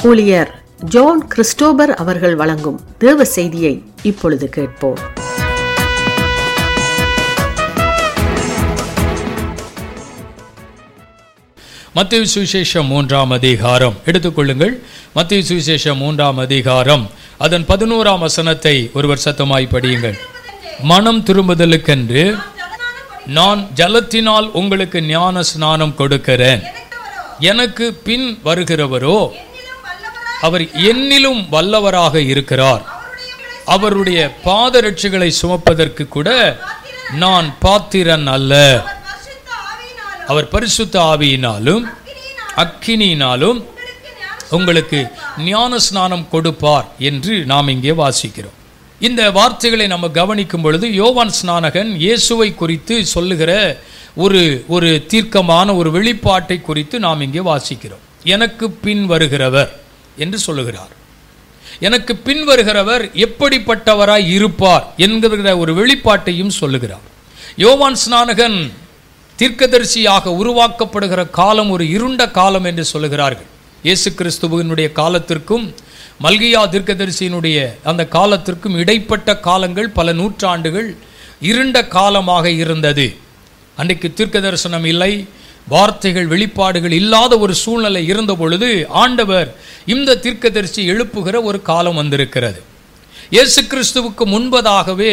ஊழியர் John Christopher அவர்கள் வழங்கும் தேவ செய்தியை இப்பொழுது கேட்போம் மத்திய சுவிசேஷம் மூன்றாம் அதிகாரம் எடுத்துக்கொள்ளுங்கள் மத்திய சுவிசேஷம் மூன்றாம் அதிகாரம் அதன் பதினோராம் வசனத்தை ஒருவர் சத்தமாய் படியுங்கள் மனம் திரும்புதலுக்கென்று நான் ஜலத்தினால் உங்களுக்கு ஞான ஸ்நானம் கொடுக்கிறேன் எனக்கு பின் வருகிறவரோ அவர் என்னிலும் வல்லவராக இருக்கிறார் அவருடைய பாதரட்சிகளை சுமப்பதற்கு கூட நான் பாத்திரன் அல்ல அவர் பரிசுத்த ஆவியினாலும் அக்கினியினாலும் உங்களுக்கு ஞான ஸ்நானம் கொடுப்பார் என்று நாம் இங்கே வாசிக்கிறோம் இந்த வார்த்தைகளை நம்ம கவனிக்கும் பொழுது யோவான் ஸ்நானகன் இயேசுவை குறித்து சொல்லுகிற ஒரு ஒரு தீர்க்கமான ஒரு வெளிப்பாட்டை குறித்து நாம் இங்கே வாசிக்கிறோம் எனக்கு பின் வருகிறவர் என்று சொல்லுகிறார் எனக்கு பின் வருகிறவர் எப்படிப்பட்டவராய் இருப்பார் என்கிற ஒரு வெளிப்பாட்டையும் சொல்லுகிறார் யோவான் ஸ்நானகன் தீர்க்கதரிசியாக உருவாக்கப்படுகிற காலம் ஒரு இருண்ட காலம் என்று சொல்லுகிறார்கள் இயேசு கிறிஸ்துவினுடைய காலத்திற்கும் மல்கியா தீர்க்கதரிசியினுடைய அந்த காலத்திற்கும் இடைப்பட்ட காலங்கள் பல நூற்றாண்டுகள் இருண்ட காலமாக இருந்தது அன்றைக்கு தீர்க்க தரிசனம் இல்லை வார்த்தைகள் வெளிப்பாடுகள் இல்லாத ஒரு சூழ்நிலை இருந்த பொழுது ஆண்டவர் இந்த தீர்க்கதரிசி எழுப்புகிற ஒரு காலம் வந்திருக்கிறது இயேசு கிறிஸ்துவுக்கு முன்பதாகவே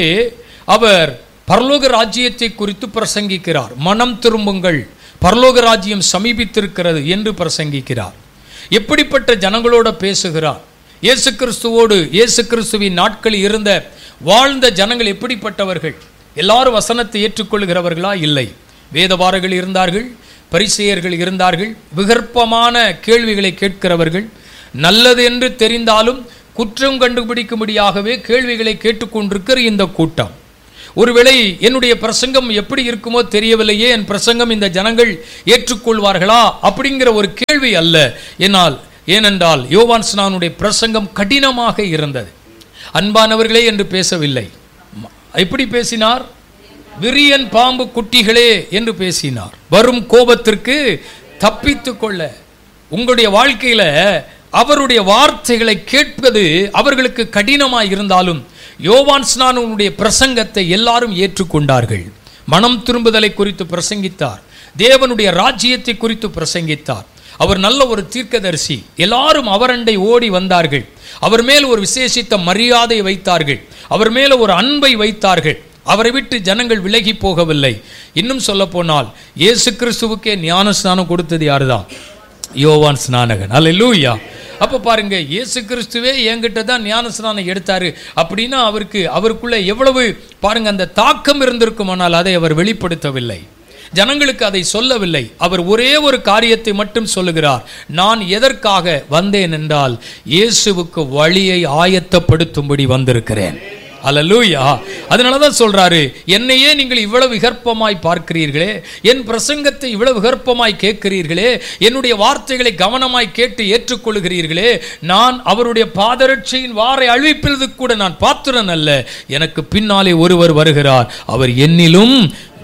அவர் பரலோக ராஜ்யத்தை குறித்து பிரசங்கிக்கிறார் மனம் திரும்புங்கள் பரலோக ராஜ்யம் சமீபித்திருக்கிறது என்று பிரசங்கிக்கிறார் எப்படிப்பட்ட ஜனங்களோட பேசுகிறார் இயேசு கிறிஸ்துவோடு இயேசு கிறிஸ்துவின் நாட்களில் இருந்த வாழ்ந்த ஜனங்கள் எப்படிப்பட்டவர்கள் எல்லாரும் வசனத்தை ஏற்றுக்கொள்கிறவர்களா இல்லை வேதவாரர்கள் இருந்தார்கள் பரிசெயர்கள் இருந்தார்கள் விகற்பமான கேள்விகளை கேட்கிறவர்கள் நல்லது என்று தெரிந்தாலும் குற்றம் கண்டுபிடிக்கும்படியாகவே கேள்விகளை கேட்டுக்கொண்டிருக்கிற இந்த கூட்டம் ஒருவேளை என்னுடைய பிரசங்கம் எப்படி இருக்குமோ தெரியவில்லையே என் பிரசங்கம் இந்த ஜனங்கள் ஏற்றுக்கொள்வார்களா அப்படிங்கிற ஒரு கேள்வி அல்ல என்னால் ஏனென்றால் யோவான் ஸ்நானுடைய பிரசங்கம் கடினமாக இருந்தது அன்பானவர்களே என்று பேசவில்லை எப்படி பேசினார் விரியன் பாம்பு குட்டிகளே என்று பேசினார் வரும் கோபத்திற்கு தப்பித்து கொள்ள உங்களுடைய வாழ்க்கையில அவருடைய வார்த்தைகளை கேட்பது அவர்களுக்கு கடினமாய் இருந்தாலும் யோவான் ஸ்நானனுடைய பிரசங்கத்தை எல்லாரும் ஏற்றுக்கொண்டார்கள் மனம் திரும்புதலை குறித்து பிரசங்கித்தார் தேவனுடைய ராஜ்யத்தை குறித்து பிரசங்கித்தார் அவர் நல்ல ஒரு தீர்க்கதரிசி எல்லாரும் அவரண்டை ஓடி வந்தார்கள் அவர் மேல் ஒரு விசேஷித்த மரியாதை வைத்தார்கள் அவர் மேல ஒரு அன்பை வைத்தார்கள் அவரை விட்டு ஜனங்கள் விலகி போகவில்லை இன்னும் சொல்ல போனால் இயேசு கிறிஸ்துவுக்கே ஞான ஸ்நானம் கொடுத்தது யாருதான் யோவான் ஸ்நானகன் அல்ல அப்போ பாருங்க இயேசு கிறிஸ்துவே என்கிட்ட தான் ஞான ஸ்நானம் எடுத்தாரு அப்படின்னா அவருக்கு அவருக்குள்ள எவ்வளவு பாருங்க அந்த தாக்கம் இருந்திருக்குமானால் அதை அவர் வெளிப்படுத்தவில்லை ஜனங்களுக்கு அதை சொல்லவில்லை அவர் ஒரே ஒரு காரியத்தை மட்டும் சொல்லுகிறார் நான் எதற்காக வந்தேன் என்றால் இயேசுவுக்கு வழியை ஆயத்தப்படுத்தும்படி வந்திருக்கிறேன் அல்லலூயா அதனால தான் சொல்றாரு என்னையே நீங்கள் இவ்வளவு விகற்பமாய் பார்க்கிறீர்களே என் பிரசங்கத்தை இவ்வளவு விகற்பமாய் கேட்கிறீர்களே என்னுடைய வார்த்தைகளை கவனமாய் கேட்டு ஏற்றுக்கொள்கிறீர்களே நான் அவருடைய பாதரட்சியின் வாரை அழிப்பது கூட நான் பாத்திரன் அல்ல எனக்கு பின்னாலே ஒருவர் வருகிறார் அவர் என்னிலும்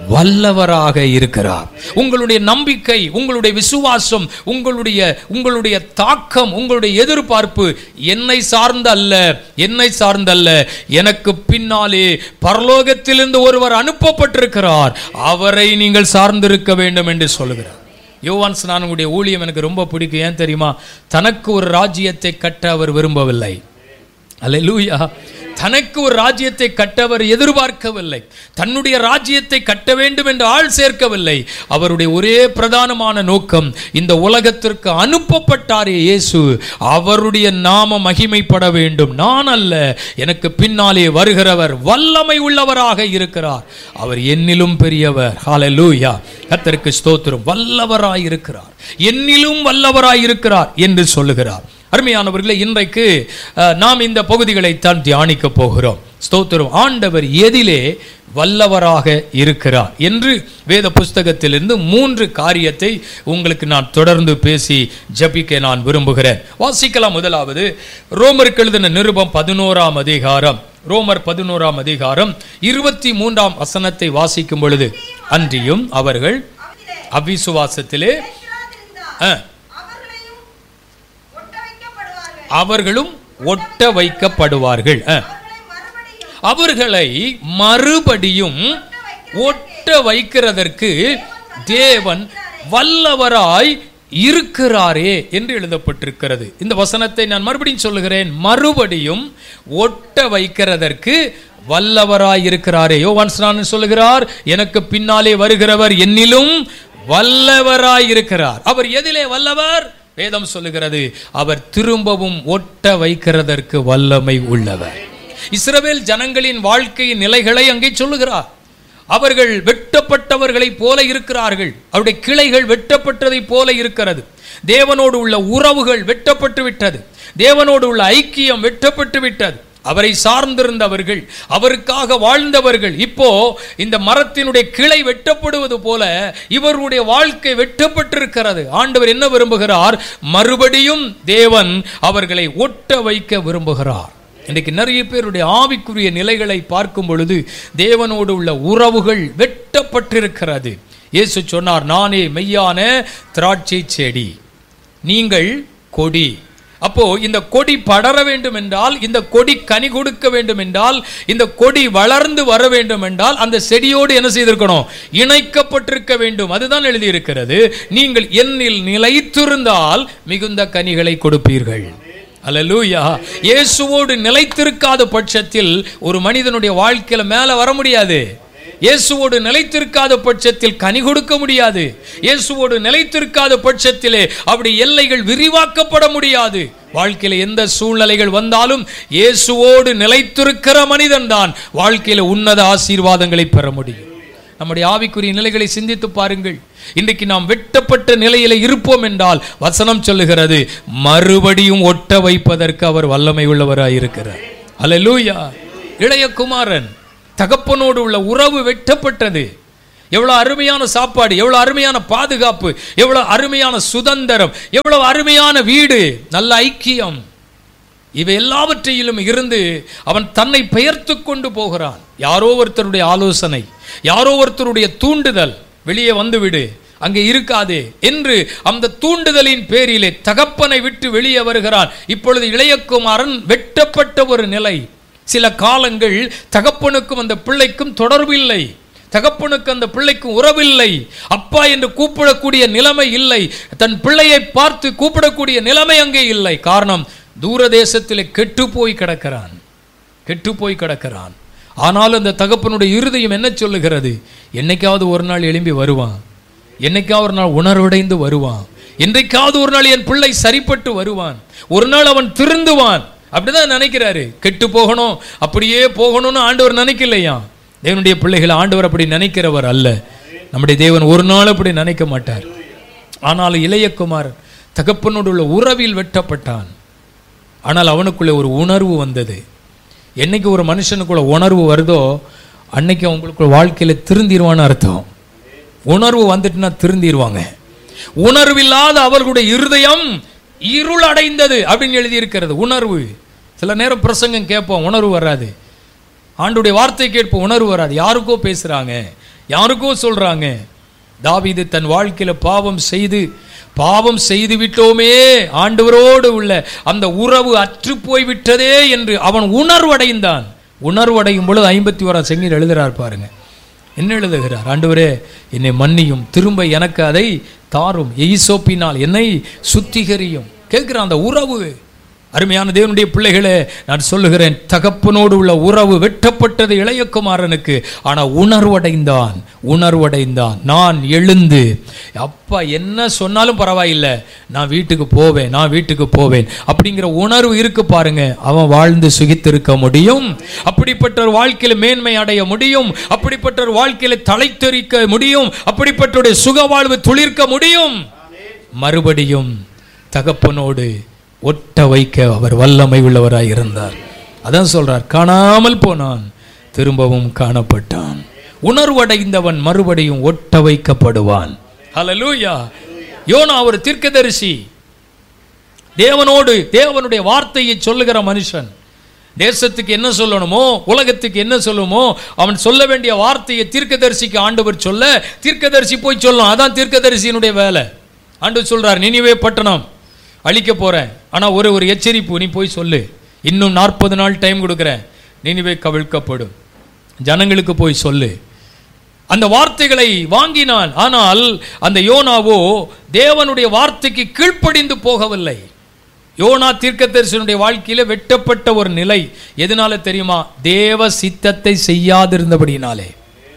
வல்லவராக இருக்கிறார் உங்களுடைய நம்பிக்கை உங்களுடைய விசுவாசம் உங்களுடைய உங்களுடைய தாக்கம் உங்களுடைய எதிர்பார்ப்பு என்னை சார்ந்த அல்ல என்னை சார்ந்த அல்ல எனக்கு பின்னாலே பரலோகத்திலிருந்து ஒருவர் அனுப்பப்பட்டிருக்கிறார் அவரை நீங்கள் சார்ந்திருக்க வேண்டும் என்று சொல்லுகிறார் யோவான் ஸ்நானனுடைய ஊழியம் எனக்கு ரொம்ப பிடிக்கும் ஏன் தெரியுமா தனக்கு ஒரு ராஜ்யத்தை கட்ட அவர் விரும்பவில்லை அல்லேலூயா தனக்கு ஒரு ராஜ்யத்தை கட்ட அவர் எதிர்பார்க்கவில்லை தன்னுடைய ராஜ்யத்தை கட்ட வேண்டும் என்று ஆள் சேர்க்கவில்லை அவருடைய ஒரே பிரதானமான நோக்கம் இந்த உலகத்திற்கு அனுப்பப்பட்டாரே இயேசு அவருடைய நாம மகிமைப்பட வேண்டும் நான் அல்ல எனக்கு பின்னாலே வருகிறவர் வல்லமை உள்ளவராக இருக்கிறார் அவர் என்னிலும் பெரியவர் ஹalleluya கர்த்தருக்கு ஸ்தோத்திரம் வல்லவராய் இருக்கிறார் என்னிலும் வல்லவராய் இருக்கிறார் என்று சொல்லுகிறார் அருமையானவர்களே இன்றைக்கு அஹ், நாம் இந்த பகுதிகளை தான் தியானிக்க போகிறோம் ஸ்தோத்திரம் ஆண்டவர் எதிலே வல்லவராக இருக்கிறார் என்று வேத புஸ்தகத்திலிருந்து மூன்று காரியத்தை உங்களுக்கு நான் தொடர்ந்து பேசி ஜபிக்க நான் விரும்புகிறேன் வாசிக்கலாம் முதலாவது ரோமருக்கு எழுதின நிருபம் பதினோராம் அதிகாரம் ரோமர் பதினோராம் அதிகாரம் இருபத்தி மூன்றாம் வசனத்தை வாசிக்கும் பொழுது அன்றியும் அவர்கள் அவிசுவாசத்திலே ஆ, அவர்களும் ஒட்ட வைக்கப்படுவார்கள் அஹ். அவர்களை மறுபடியும் ஒட்ட வைக்கிறதற்கு தேவன் வல்லவராய் இருக்கிறாரே என்று எழுதப்பட்டிருக்கிறது இந்த வசனத்தை நான் மறுபடியும் சொல்லுகிறேன் மறுபடியும் ஒட்ட வைக்கிறதற்கு வல்லவராய் இருக்கிறாரே யோவான் ஸ்நானன் சொல்லுகிறார் எனக்கு பின்னாலே வருகிறவர் என்னிலும் வல்லவராய் இருக்கிறார் அவர் எதிலே வல்லவர் வேதம் சொல்லுகிறது அவர் திரும்பவும் ஒட்ட வைக்கிறதற்கு வல்லமை உள்ளவர் இஸ்ரவேல் ஜனங்களின் வாழ்க்கையின் நிலைகளை அங்கே சொல்லுகிறார் அவர்கள் வெட்டப்பட்டவர்களைப் போல இருக்கிறார்கள் அவருடைய கிளைகள் வெட்டப்பட்டதைப் போல இருக்கிறது தேவனோடு உள்ள உறவுகள் வெட்டப்பட்டு விட்டது தேவனோடு உள்ள ஐக்கியம் வெட்டப்பட்டு விட்டது அவரை சார்ந்திருந்தவர்கள் அவருக்காக வாழ்ந்தவர்கள் இப்போ இந்த மரத்தினுடைய கிளை வெட்டப்படுவது போல இவருடைய வாழ்க்கை வெட்டப்பட்டிருக்கிறது ஆண்டவர் என்ன விரும்புகிறார் மறுபடியும் தேவன் அவர்களை ஒட்ட வைக்க விரும்புகிறார் இன்றைக்கு நிறைய பேருடைய ஆவிக்குரிய நிலைகளை பார்க்கும் பொழுது தேவனோடு உள்ள உறவுகள் வெட்டப்பட்டிருக்கிறது இயேசு சொன்னார் நானே மெய்யான திராட்சை செடி நீங்கள் கொடி அப்போ இந்த கொடி படர வேண்டும் என்றால் இந்த கொடி கனி கொடுக்க வேண்டும் என்றால் இந்த கொடி வளர்ந்து வர வேண்டும் என்றால் அந்த செடியோடு என்ன செய்திருக்கணும் இணைக்கப்பட்டிருக்க வேண்டும் அதுதான் எழுதியிருக்கிறது நீங்கள் என்னில் நிலைத்திருந்தால் மிகுந்த கனிகளை கொடுப்பீர்கள் அல்லேலூயா இயேசுவோடு நிலைத்திருக்காத பட்சத்தில் ஒரு மனிதனுடைய வாழ்க்கையில மேல வர முடியாது இயேசுவோடு நிலைத்திருக்காத பட்சத்தில் கனி கொடுக்க முடியாது இயேசுவோடு நிலைத்திருக்காத பட்சத்திலே அப்படி எல்லைகள் விரிவாக்கப்பட முடியாது வாழ்க்கையில எந்த சூழ்நிலைகள் வந்தாலும் இயேசுவோடு நிலைத்திருக்கிற மனிதன்தான் வாழ்க்கையில உன்னத ஆசீர்வாதங்களை பெற முடியும் நம்முடைய ஆவிக்குரிய நிலைகளை சிந்தித்து பாருங்கள் இன்றைக்கு நாம் வெட்டப்பட்ட நிலையில இருப்போம் என்றால் வசனம் சொல்லுகிறது மறுபடியும் ஒட்ட வைப்பதற்கு அவர் வல்லமை உள்ளவராய் இருக்கிறார் அல்லேலூயா இளைய குமாரன் தகப்பனோடு உள்ள உறவு வெட்டப்பட்டது எவ்வளவு அருமையான சாப்பாடு எவ்வளவு அருமையான பாதுகாப்பு எவ்வளவு அருமையான சுதந்திரம் எவ்வளவு அருமையான வீடு நல்ல ஐக்கியம் இவை எல்லாவற்றையிலும் இருந்து அவன் தன்னை பெயர்த்து கொண்டு போகிறான் யாரோ ஒருத்தருடைய ஆலோசனை யாரோ ஒருத்தருடைய தூண்டுதல் வெளியே வந்துவிடு அங்கே இருக்காதே என்று அந்த தூண்டுதலின் பேரிலே தகப்பனை விட்டு வெளியே வருகிறான் இப்பொழுது இளையகுமாரன் வெட்டப்பட்ட ஒரு நிலை சில காலங்கள் தகப்பனுக்கும் அந்த பிள்ளைக்கும் தொடர்பில்லை தகப்பனுக்கு அந்த பிள்ளைக்கும் உறவில்லை அப்பா என்று கூப்பிடக்கூடிய நிலைமை இல்லை தன் பிள்ளையை பார்த்து கூப்பிடக்கூடிய நிலைமை அங்கே இல்லை காரணம் தூர தேசத்திலே கெட்டு போய் கிடக்கிறான் கெட்டு போய் கிடக்கிறான் ஆனாலும் அந்த தகப்பனுடைய இருதயம் என்ன சொல்லுகிறது என்னைக்காவது ஒரு நாள் எழும்பி வருவான் என்னைக்காவது ஒரு நாள் உணர்வடைந்து வருவான் என்றைக்காவது ஒரு நாள் என் பிள்ளை சரிப்பட்டு வருவான் ஒரு நாள் அவன் திருந்துவான் அப்படிதான் நினைக்கிறாரு கெட்டு போகணும் அப்படியே போகணும்னு ஆண்டவர் நினைக்கலையா தேவனுடைய பிள்ளைகளை ஆண்டவர் அப்படி நினைக்கிறவர் அல்ல நம்முடைய தேவன் ஒரு நாள் அப்படி நினைக்க மாட்டார் ஆனால் இளையகுமார் தகப்பனோடு உள்ள உறவில் வெட்டப்பட்டான் ஆனால் அவனுக்குள்ளே ஒரு உணர்வு வந்தது என்னைக்கு ஒரு மனுஷனுக்குள்ள உணர்வு வருதோ அன்னைக்கு அவங்களுக்குள்ள வாழ்க்கையில் திருந்திருவான்னு அர்த்தம் உணர்வு வந்துட்டுனா திருந்திருவாங்க உணர்வில்லாத அவர்களுடைய இருதயம் இருள் அடைந்தது அப்படின்னு எழுதியிருக்கிறது உணர்வு சில நேரம் பிரசங்கம் கேட்போம் உணர்வு வராது ஆண்டுடைய வார்த்தை கேட்போம் உணர்வு வராது யாருக்கோ பேசுறாங்க யாருக்கோ சொல்றாங்க தாவீது தன் வாழ்க்கையில பாவம் செய்து பாவம் செய்து விட்டோமே ஆண்டவரோடு உள்ள அந்த உறவு அற்று போய் விட்டதே என்று அவன் உணர்வடைந்தான் உணர்வடையும் பொழுது ஐம்பத்தி ஓராம் செங்கீர் எழுதுறார் பாருங்க என்ன எழுதுகிறார் ஆண்டவரே என்னை மன்னியும் திரும்ப எனக்கு அதை தாரும் எய்சோப்பினால் என்னை சுத்திகரியும் கேட்கிற அந்த உறவு அருமையான தேவனுடைய பிள்ளைகளே நான் சொல்லுகிறேன் தகப்பனோடு உள்ள உறவு வெட்டப்பட்டது இளையகுமாரனுக்கு ஆனால் உணர்வடைந்தான் உணர்வடைந்தான் நான் எழுந்து அப்பா என்ன சொன்னாலும் பரவாயில்லை நான் வீட்டுக்கு போவேன் நான் வீட்டுக்கு போவேன் அப்படிங்கிற உணர்வு இருக்கு பாருங்க அவன் வாழ்ந்து சுகித்திருக்க முடியும் அப்படிப்பட்ட ஒரு வாழ்க்கையில மேன்மை அடைய முடியும் அப்படிப்பட்ட ஒரு வாழ்க்கையில தலைத்தெறிக்க முடியும் அப்படிப்பட்ட சுக வாழ்வு துளிர்க்க முடியும் மறுபடியும் தகப்பனோடு ஒட்ட வைக்க அவர் வல்லமை உள்ளவராய் இருந்தார் அதான் சொல்றார் காணாமல் போனான் திரும்பவும் காணப்பட்டான் உணர்வடைந்தவன் மறுபடியும் ஒட்ட வைக்கப்படுவான் ஹalleluya யோனா ஒரு தீர்க்கதரிசி தேவனோடு தேவனுடைய வார்த்தையை சொல்லுகிற மனுஷன் தேசத்துக்கு என்ன சொல்லணுமோ உலகத்துக்கு என்ன சொல்லுமோ அவன் சொல்ல வேண்டிய வார்த்தையை தீர்க்கதரிசிக்கு ஆண்டவர் சொல்ல தீர்க்கதரிசி போய் சொல்லணும் அதான் தீர்க்கதரிசியினுடைய வேலை ஆண்டவர் சொல்றார் நினிவே பட்டணம் அழிக்க போறேன் ஆனா ஒரு ஒரு எச்சரிப்பு நீ போய் சொல்லு இன்னும் நாற்பது நாள் டைம் கொடுக்குறேன் நினைவே கவிழ்க்கப்படும் ஜனங்களுக்கு போய் சொல்லு அந்த வார்த்தைகளை வாங்கினான் ஆனால் அந்த யோனாவோ தேவனுடைய வார்த்தைக்கு கீழ்ப்படிந்து போகவில்லை யோனா தீர்க்கதரிசனுடைய வாழ்க்கையில வெட்டப்பட்ட ஒரு நிலை எதனால தெரியுமா தேவ சித்தத்தை செய்யாதிருந்தபடினாலே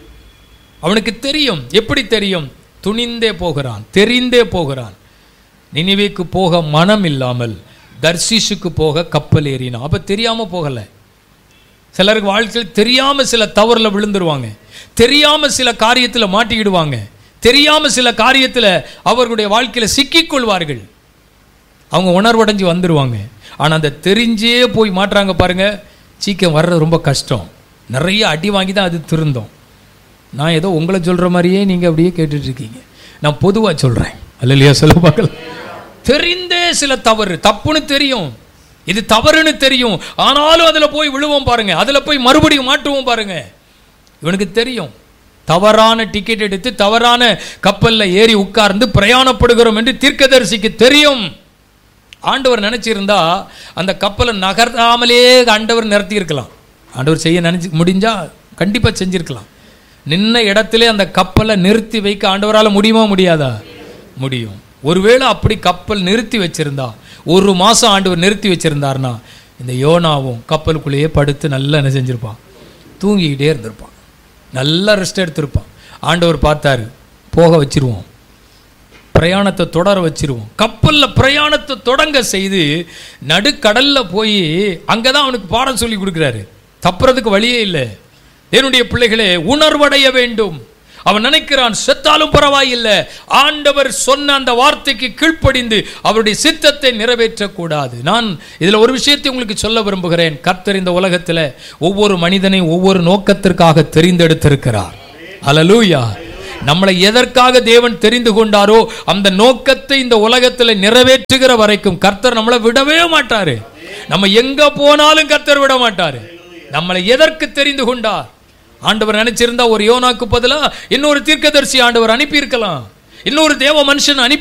அவனுக்கு தெரியும் எப்படி தெரியும் துணிந்தே போகிறான் தெரிந்தே போகிறான் நினைவேக்கு போக மனம் இல்லாமல் தர்சிஷுக்கு போக கப்பல் ஏறினான் அப்ப தெரியாம போகல சிலருக்கு வாழ்க்கையில் தெரியாம சில தவறுல விழுந்துருவாங்க தெரியாம சில காரியத்துல மாட்டிக்கிடுவாங்க தெரியாம சில காரியத்துல அவர்களுடைய வாழ்க்கையில சிக்கிக்கொள்வார்கள் அவங்க உணர்வடைஞ்சு வந்துருவாங்க ஆனா அந்த தெரிஞ்சே போய் மாட்டுறாங்க பாருங்க சீக்கிரம் வர்றது ரொம்ப கஷ்டம் நிறைய அடி வாங்கி தான் அது திருந்தோம் நான் ஏதோ உங்களை சொல்ற மாதிரியே நீங்க அப்படியே கேட்டுட்டு இருக்கீங்க நான் பொதுவா சொல்றேன் அல்லையா சொல்ல பார்க்கலாம் தெரிந்தே சில தவறு தப்புன்னு தெரியும் இது தவறுன்னு தெரியும் ஆனாலும் அதுல போய் விழுவோம் பாருங்க அதுல போய் மறுபடியும் மாட்டுவோம் பாருங்க இவனுக்கு தெரியும் தவறான டிக்கெட் எடுத்து தவறான கப்பல்ல ஏறி உட்கார்ந்து பிரயாணப்படுகிறோம் என்று தீர்க்கதரிசிக்கு தெரியும் ஆண்டவர் நினைச்சிருந்தா அந்த கப்பலை நகர்த்தாமலே ஆண்டவர் நிறுத்தி இருக்கலாம் ஆண்டவர் செய்ய நினைச்சு முடிஞ்சா கண்டிப்பா செஞ்சிருக்கலாம் நின்ன இடத்திலே அந்த கப்பலை நிறுத்தி வைக்க ஆண்டவரால முடியுமா முடியாதா முடியும் ஒருவேளை அப்படி கப்பல் நிறுத்தி வச்சிருந்தா ஒரு மாசம் ஆண்டவர் நிறுத்தி வச்சிருந்தாருன்னா இந்த யோனாவும் கப்பலுக்குள்ளேயே படுத்து நல்லா என்ன செஞ்சிருப்பான் தூங்கிக்கிட்டே இருந்திருப்பான் நல்லா ரெஸ்ட் எடுத்திருப்பான் ஆண்டவர் பார்த்தாரு போக வச்சிருவோம் பிரயாணத்தை தொடர வச்சிருவோம் கப்பல்ல பிரயாணத்தை தொடங்க செய்து நடுக்கடல்ல போய் அங்கதான் அவனுக்கு பாடம் சொல்லி கொடுக்குறாரு தப்புறதுக்கு வழியே இல்லை என்னுடைய பிள்ளைகளே உணர்வடைய வேண்டும் அவன் நினைக்கிறான் செத்தாலும் பரவாயில்லை ஆண்டவர் சொன்ன அந்த வார்த்தைக்கு கீழ்ப்படிந்து அவருடைய சித்தத்தை நிறைவேற்றக்கூடாது நான் இதுல ஒரு விஷயத்தை உங்களுக்கு சொல்ல விரும்புகிறேன் கர்த்தர் இந்த உலகத்துல ஒவ்வொரு மனிதனையும் ஒவ்வொரு நோக்கத்திற்காக தெரிந்தெடுத்திருக்கிறார் அல்லேலூயா நம்மளை எதற்காக தேவன் தெரிந்து கொண்டாரோ அந்த நோக்கத்தை இந்த உலகத்துல நிறைவேற்றுகிற வரைக்கும் கர்த்தர் நம்மளை விடவே மாட்டாரு நம்ம எங்க போனாலும் கர்த்தர் விட மாட்டாரு நம்மளை எதற்கு தெரிந்து கொண்டார் ஆண்டவர் நினைச்சிருந்தா ஒரு யோனாக்கு பதிலா இன்னொரு தீர்க்கதரிசி ஆண்டவர் அனுப்பி இருக்கலாம் இன்னொரு தேவ மனுஷன் அனுப்பி